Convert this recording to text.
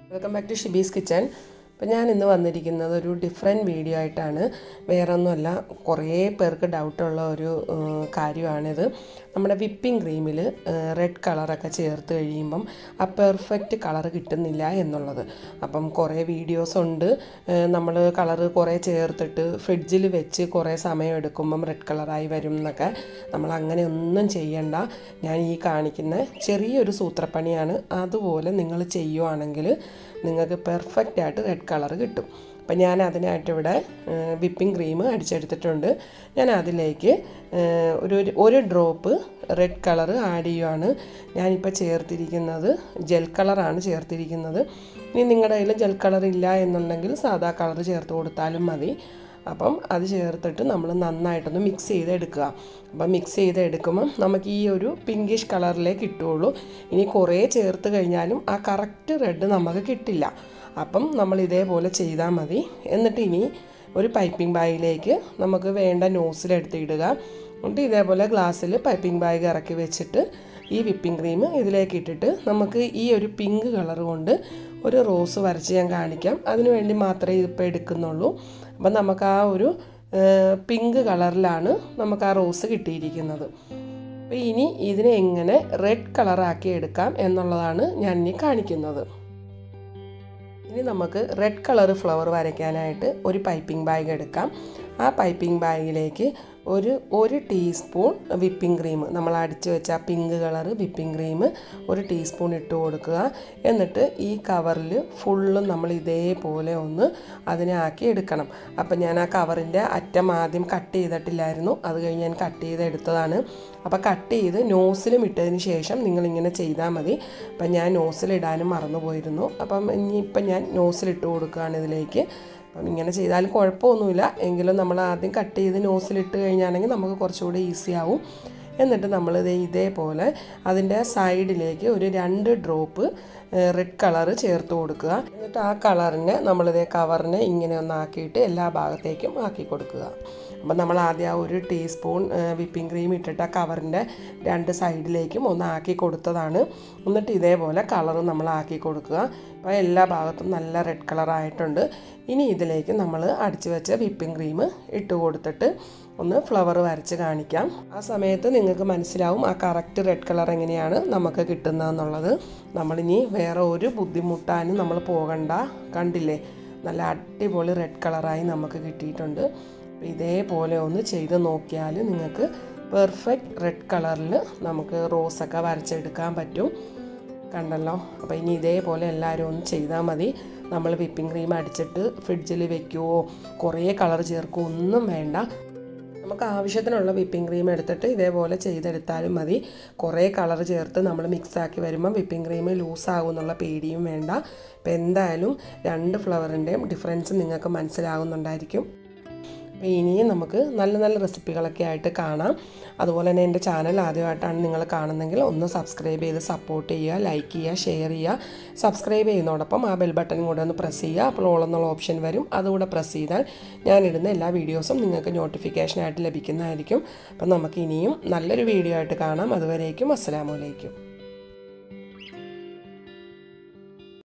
welcome back to Shibi's kitchen appam ഞാൻ ഇന്ന് വന്നിരിക്കുന്നത് ഒരു ഡിഫറെൻറ്റ് വീഡിയോ ആയിട്ടാണ് വേറെ ഒന്നുമല്ല കുറേ പേർക്ക് ഡൗട്ടുള്ള ഒരു ഏഹ്, കാര്യമാണിത് നമ്മുടെ വിപ്പിംഗ് ക്രീമിൽ റെഡ് കളറൊക്കെ ചേർത്ത് കഴിയുമ്പം ആ പെർഫെക്റ്റ് കളർ കിട്ടുന്നില്ല എന്നുള്ളത് അപ്പം കുറേ വീഡിയോസ് ഉണ്ട് നമ്മൾ കളറ് കുറേ ചേർത്തിട്ട് ഫ്രിഡ്ജിൽ വെച്ച് കുറേ സമയം എടുക്കുമ്പം റെഡ് കളറായി വരും എന്നൊക്കെ നമ്മൾ അങ്ങനെ ഒന്നും ചെയ്യണ്ട ഞാൻ ഈ കാണിക്കുന്ന ചെറിയൊരു സൂത്രപ്പണിയാണ് അതുപോലെ നിങ്ങൾ ചെയ്യുവാണെങ്കിൽ നിങ്ങൾക്ക് പെർഫെക്റ്റ് ആയിട്ട് റെഡ് കളർ കിട്ടും അപ്പം ഞാൻ അതിനായിട്ട് ഇവിടെ വിപ്പിംഗ് ക്രീം അടിച്ചെടുത്തിട്ടുണ്ട് ഞാൻ അതിലേക്ക് ഏഹ്, ഒരു ഒരു- ഒരു ഡ്രോപ്പ് റെഡ് കളർ ആഡ് ചെയ്യുവാണ് ഞാനിപ്പോൾ ചേർത്തിരിക്കുന്നത് ജെൽ കളറാണ് ചേർത്തിരിക്കുന്നത് ഇനി നിങ്ങളുടെ കയ്യിൽ ജെൽ കളർ ഇല്ല എന്നുണ്ടെങ്കിൽ സാധാ കളർ ചേർത്ത് കൊടുത്താലും മതി അപ്പം അത് ചേർത്തിട്ട് നമ്മൾ നന്നായിട്ടൊന്ന് മിക്സ് ചെയ്തെടുക്കുക അപ്പം മിക്സ് ചെയ്തെടുക്കുമ്പം നമുക്ക് ഈ ഒരു പിങ്കിഷ് കളറിലേക്ക് കിട്ടുകയുള്ളൂ ഇനി കുറേ ചേർത്ത് കഴിഞ്ഞാലും ആ കറക്റ്റ് റെഡ് നമുക്ക് കിട്ടില്ല അപ്പം നമ്മൾ ഇതേപോലെ ചെയ്താൽ മതി എന്നിട്ട് ഇനി ഒരു പൈപ്പിംഗ് ബാഗിലേക്ക് നമുക്ക് വേണ്ട നോസിലെടുത്ത് ഇടുക എന്നിട്ട് ഇതേപോലെ ഗ്ലാസ്സിൽ പൈപ്പിംഗ് ബാഗ് ഇറക്കി വെച്ചിട്ട് ഈ വിപ്പിംഗ് ക്രീം ഇതിലേക്ക് ഇട്ടിട്ട് നമുക്ക് ഈ ഒരു പിങ്ക് കളർ കൊണ്ട് ഒരു റോസ് വരച്ച് ഞാൻ കാണിക്കാം അതിന് വേണ്ടി മാത്രമേ ഇതിപ്പോൾ എടുക്കുന്നുള്ളൂ അപ്പം നമുക്ക് ആ ഒരു പിങ്ക് കളറിലാണ് നമുക്ക് ആ റോസ് കിട്ടിയിരിക്കുന്നത് അപ്പോൾ ഇനി ഇതിനെ എങ്ങനെ റെഡ് കളറാക്കി എടുക്കാം എന്നുള്ളതാണ് ഞാൻ ഇനി കാണിക്കുന്നത് ഇനി നമുക്ക് റെഡ് കളർ ഫ്ലവർ വരയ്ക്കാനായിട്ട് ഒരു പൈപ്പിംഗ് ബാഗ് എടുക്കാം ആ പൈപ്പിംഗ് ബാഗിലേക്ക് ഒരു ഒരു ടീസ്പൂൺ വിപ്പിംഗ് ക്രീം നമ്മൾ അടിച്ച് വെച്ച ആ പിങ്ക് കളർ വിപ്പിംഗ് ക്രീം ഒരു ടീസ്പൂൺ ഇട്ട് കൊടുക്കുക എന്നിട്ട് ഈ കവറിൽ ഫുള്ളും നമ്മൾ ഇതേപോലെ ഒന്ന് അതിനെ ആക്കി എടുക്കണം അപ്പം ഞാൻ ആ കവറിൻ്റെ അറ്റം ആദ്യം കട്ട് ചെയ്തിട്ടില്ലായിരുന്നു അത് കഴിഞ്ഞ് ഞാൻ കട്ട് ചെയ്ത് എടുത്തതാണ് അപ്പോൾ കട്ട് ചെയ്ത് നോസിലും ഇട്ടതിന് ശേഷം നിങ്ങളിങ്ങനെ ചെയ്താൽ മതി അപ്പം ഞാൻ നോസിലിടാനും മറന്നുപോയിരുന്നു അപ്പം ഇനിയിപ്പം ഞാൻ നോസിലിട്ട് കൊടുക്കുകയാണ് ഇതിലേക്ക് അപ്പം ഇങ്ങനെ ചെയ്താലും കുഴപ്പമൊന്നുമില്ല എങ്കിലും നമ്മൾ ആദ്യം കട്ട് ചെയ്ത് നോസിലിട്ട് കഴിഞ്ഞാണെങ്കിൽ നമുക്ക് കുറച്ചുകൂടി ഈസി ആവും എന്നിട്ട് നമ്മൾ ഇത് ഇതേപോലെ അതിൻ്റെ സൈഡിലേക്ക് ഒരു രണ്ട് ഡ്രോപ്പ് റെഡ് കളർ ചേർത്ത് കൊടുക്കുക എന്നിട്ട് ആ കളറിനെ നമ്മളിതേ കവറിനെ ഇങ്ങനെ ഒന്ന് ആക്കിയിട്ട് എല്ലാ ഭാഗത്തേക്കും ആക്കി കൊടുക്കുക അപ്പം നമ്മൾ ആദ്യം ആ ഒരു ടീസ്പൂൺ വിപ്പിംഗ് ക്രീം ഇട്ടിട്ട് ആ കവറിൻ്റെ രണ്ട് സൈഡിലേക്കും ഒന്ന് ആക്കി കൊടുത്തതാണ് എന്നിട്ട് ഇതേപോലെ കളറും നമ്മൾ ആക്കി കൊടുക്കുക അപ്പോൾ എല്ലാ ഭാഗത്തും നല്ല റെഡ് കളറായിട്ടുണ്ട് ഇനി ഇതിലേക്ക് നമ്മൾ അടിച്ചു വെച്ച വിപ്പിംഗ് ക്രീം ഇട്ട് കൊടുത്തിട്ട് ഒന്ന് ഫ്ലവർ വരച്ച് കാണിക്കാം ആ സമയത്ത് നിങ്ങൾക്ക് മനസ്സിലാവും ആ കറക്റ്റ് റെഡ് കളർ എങ്ങനെയാണ് നമുക്ക് കിട്ടുന്നതെന്നുള്ളത് നമ്മളിനി വേറെ ഒരു ബുദ്ധിമുട്ടാനും നമ്മൾ പോകണ്ട കണ്ടില്ലേ നല്ല അടിപൊളി റെഡ് കളറായി നമുക്ക് കിട്ടിയിട്ടുണ്ട് അപ്പോൾ ഇതേപോലെ ഒന്ന് ചെയ്ത് നോക്കിയാൽ നിങ്ങൾക്ക് പെർഫെക്റ്റ് റെഡ് കളറിൽ നമുക്ക് റോസൊക്കെ വരച്ചെടുക്കാൻ പറ്റും കണ്ടല്ലോ അപ്പോൾ ഇനി ഇതേപോലെ എല്ലാവരും ഒന്ന് ചെയ്താൽ മതി നമ്മൾ വിപ്പിംഗ് ക്രീം അടിച്ചിട്ട് ഫ്രിഡ്ജിൽ വെക്കുവോ കുറേ കളർ ചേർക്കുവോ ഒന്നും വേണ്ട നമുക്ക് ആവശ്യത്തിനുള്ള വിപ്പിംഗ് ക്രീം എടുത്തിട്ട് ഇതേപോലെ ചെയ്തെടുത്താലും മതി കുറേ കളർ ചേർത്ത് നമ്മൾ മിക്സാക്കി വരുമ്പം വിപ്പിംഗ് ക്രീം ലൂസാകും എന്നുള്ള പേടിയും വേണ്ട അപ്പോൾ എന്തായാലും രണ്ട് ഫ്ലവറിൻ്റെയും ഡിഫറൻസ് നിങ്ങൾക്ക് മനസ്സിലാകുന്നുണ്ടായിരിക്കും അപ്പോൾ ഇനിയും നമുക്ക് നല്ല നല്ല റെസിപ്പികളൊക്കെ ആയിട്ട് കാണാം അതുപോലെ തന്നെ എൻ്റെ ചാനൽ ആദ്യമായിട്ടാണ് നിങ്ങൾ കാണുന്നതെങ്കിൽ ഒന്ന് സബ്സ്ക്രൈബ് ചെയ്ത് സപ്പോർട്ട് ചെയ്യുക ലൈക്ക് ചെയ്യുക ഷെയർ ചെയ്യുക സബ്സ്ക്രൈബ് ചെയ്യുന്നതോടൊപ്പം ആ ബെൽ ബട്ടൺ കൂടെ ഒന്ന് പ്രസ് ചെയ്യുക അപ്പോൾ ഓൾ എന്നുള്ള ഓപ്ഷൻ വരും അതുകൂടെ പ്രസ് ചെയ്താൽ ഞാനിടുന്ന എല്ലാ വീഡിയോസും നിങ്ങൾക്ക് നോട്ടിഫിക്കേഷനായിട്ട് ലഭിക്കുന്നതായിരിക്കും അപ്പം നമുക്ക് ഇനിയും നല്ലൊരു വീഡിയോ ആയിട്ട് കാണാം അതുവരേക്കും അസ്സലാമലൈക്കും